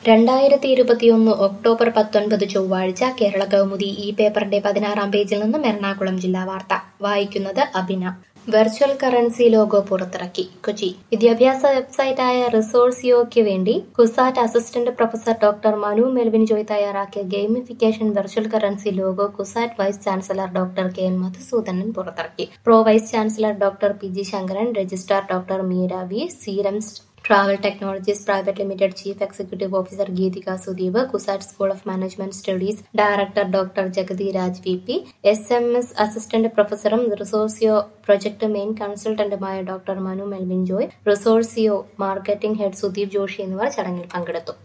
രണ്ടായിരത്തി ഇരുപത്തിയൊന്ന് ഒക്ടോബർ പത്തൊൻപത് ചൊവ്വാഴ്ച കേരള കൗമുദി ഈ പേപ്പറിന്റെ പതിനാറാം പേജിൽ നിന്നും എറണാകുളം ജില്ലാ വാർത്ത വായിക്കുന്നത് അഭിന വെർച്വൽ കറൻസി ലോഗോ പുറത്തിറക്കി കൊച്ചി വിദ്യാഭ്യാസ വെബ്സൈറ്റായ റിസോഴ്സിയോയ്ക്ക് വേണ്ടി CUSAT assistant professor doctor Manu Melvin Joy തയ്യാറാക്കിയ gamification virtual currency logo CUSAT vice chancellor doctor K N Madhusoodanan പുറത്തിറക്കി pro vice chancellor doctor P G Sankaran registrar doctor Meera V സീരംസ് travel technologies private limited chief executive officer Geethika Sudeep CUSAT school of management studies director doctor Jagathi Raj V P S M S assistant പ്രൊഫസറും Resourcio project main കൺസൾട്ടന്റുമായ doctor Manu Melvin Joy റിസോഴ്സിയോ marketing head Sudeep Joshi എന്നിവർ ചടങ്ങിൽ പങ്കെടുത്തു